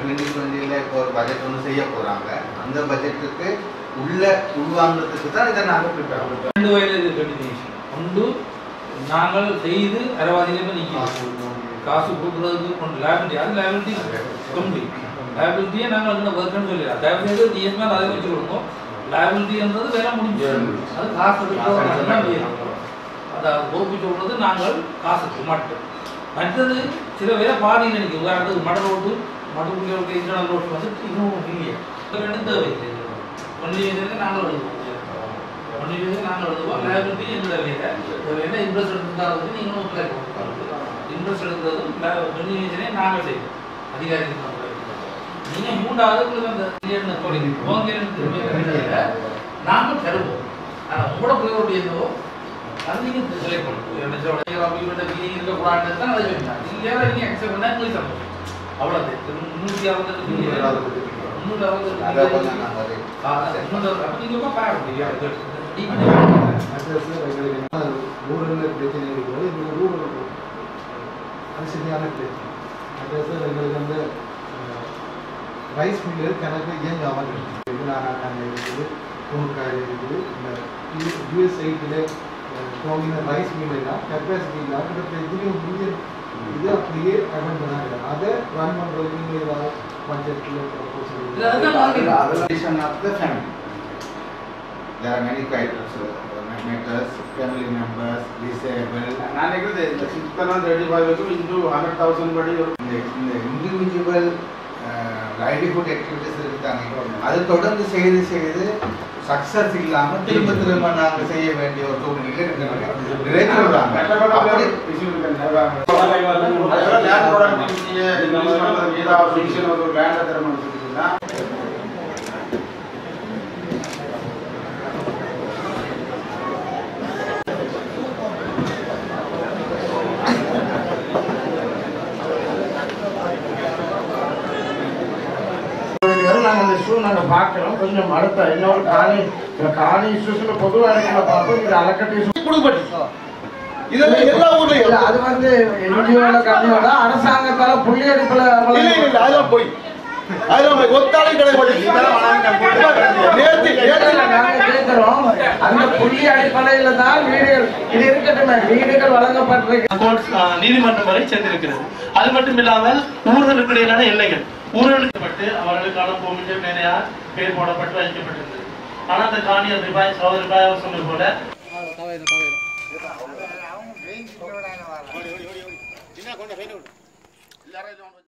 Twenty டுவெண்ட்டியில் இப்போ ஒரு பட்ஜெட் ஒன்று செய்ய போகிறாங்க அந்த பட்ஜெட்டுக்கு உள்ள உள்வாங்கிறதுக்கு தான் இதை நாங்கள் ப்ரிப்பேர் பண்ணுறோம் ரெண்டு வகையில் இது கண்டினியூஷன் ஒன்று நாங்கள் செய்து அரவாதியிலே நிற்கிறோம் காசு கொடுக்குறதுக்கு கொண்டு லேபிலிட்டி அது லேபிலிட்டி கம்பி லேபிலிட்டியே நாங்கள் என்ன ஒர்க்குன்னு சொல்லிடலாம் தயவு செய்து டிஎஸ்மே அதை வச்சு கொடுங்க லேபிலிட்டின்றது வேலை முடிஞ்சு அது காசு எடுக்கிறோம் தான் வேணும் அதாவது கோபி சொல்றது நாங்கள் காசுக்கு மட்டும் மற்றது சில பேரை பாடி நினைக்கும் உதாரணத்துக்கு மட ரோட்டு மடுப்புள்ளவருக்கு இன்டர்னல் ரோட்டு வந்து இன்னும் இல்லையே ரெண்டும் தேவையில்லை ஒன்லி இதுக்கு நாங்கள் எழுதுவோம் ஒன்லி இதுக்கு நாங்கள் எழுதுவோம் லேபிலிட்டி எங்களோட வேலை வேலை இன்ட்ரெஸ்ட் இருந்தால் வந்து நீங்களும் அப்ளை பண்ணுவோம் இன்ட்ரெஸ்ட் எடுக்கிறதும் கன்வீனியன்ஸனே நாங்கள் செய்வோம் அதிகாரிகள் தான் நீங்கள் மூன்றாவது உங்களுக்கு அந்த கிளியர்னு சொல்லி போங்க நாங்கள் தருவோம் ஆனால் உங்களோட பிள்ளைகளுடைய என்னவோ அது நீங்கள் செலக்ட் பண்ணுவோம் என்ன சொல்ல அப்படிங்கிற மீனிங் இருக்கக்கூடாதுன்னு தான் அதை வேண்டாம் நீங்கள் நீங்கள் அக்செப்ட் பண்ணால் எங்களுக்கு தருவோம் அவ்வளோது முந்நூற்றி அறுபது முந்நூற்றி அதை அறுபது கொஞ்சம் நாங்கள் அதை முந்நூறு அப்போ நீங்கள் பாருங்க ஊரில் பிரச்சனை இருக்கிறது எங்களுக்கு ஊரில் அது சரியான பிரச்சனை அது சார் எங்களுக்கு வந்து ரைஸ் மில்லர் கணக்கு இயங்காமல் இருக்குது நாகாக்கான இருக்குது தூணுக்காய் இருக்குது இந்த யூஎஸ் சைட்டில் போகிற ரைஸ் மில்லாம் கெப்பாசிட்டி இல்லாம கிட்டத்தட்ட இதுலேயும் மில்லியன் இது அப்படியே அட்டன் பண்ணாங்க அதை ரன் பண்ணுறதுக்கு நீங்கள் ஏதாவது பட்ஜெட்டில் இல்ல, அதுதான் வாங்கிடலாம். Relation of the family. There are many criteria, matters, family members, disabled. ನಾನು ಹೇಳಿದೆ six thousand thirty five into hundred thousand ಬಡಿ இந்த இந்த இண்டிவிஜுவல் லைவ்லிஹுட் ஆக்டிவிட்டிஸ் இருக்காங்க அது தொடர்ந்து செய்து செய்து சக்சஸ் இல்லாம திரும்ப திரும்ப நாங்க செய்ய வேண்டிய ஒரு சூழ்நிலை நிறைய சொல்றாங்க அப்படி ಲ್ಯಾಂಡ್ ಪ್ರಾಡಕ್ಟಿವಿಟಿಯ ಇನ್ಕ್ರೀಸ್ ಮಾಡೋದಕ್ಕೆ ಏதாவது ಫಿಕ್ಷನ್ ಒಂದು ಲ್ಯಾಂಡ್ ಹತ್ರ ಮಾಡ್ತಿದ್ದಿಲ್ಲ நாங்கள் இந்த இஷ்யூ நாங்கள் பார்க்குறோம் கொஞ்சம் அடுத்த இன்னொரு காணி இந்த காணி இஷ்யூஸில் பொதுவாக இருக்கிற பார்ப்போம் இது அலக்கட்டு issue கொடுப்பட்டி இதெல்லாம் எல்லா ஊர்லயும் இல்ல, அது வந்து என்ஜிஓட கம்மியோட அரசாங்கத்தால புள்ளி அடிப்பில் இல்ல இல்ல இல்ல அதெல்லாம் போய் அதெல்லாம் போய் ஒத்தாலும் கிடையாது நேர்த்தி நேர்த்தி நாங்க கேட்கிறோம் அந்த புள்ளி அடிப்படையில தான் வீடுகள் இது இருக்கட்டுமே வீடுகள் வழங்கப்பட்டிருக்கு கோர்ட் நீதிமன்றம் வரை சென்றிருக்கிறது அது மட்டும் இல்லாமல் ஊர்களுக்கு இடையிலான எல்லைகள் ஊர்களுக்கு பட்டு அவர்களுக்கான பூமிக்கு மேலையார் பேர் போடப்பட்டு வைக்கப்பட்டிருந்தது ஆனா அந்த காணி ரூபாய் சௌ ரூபாய் அவர் சொன்னது போல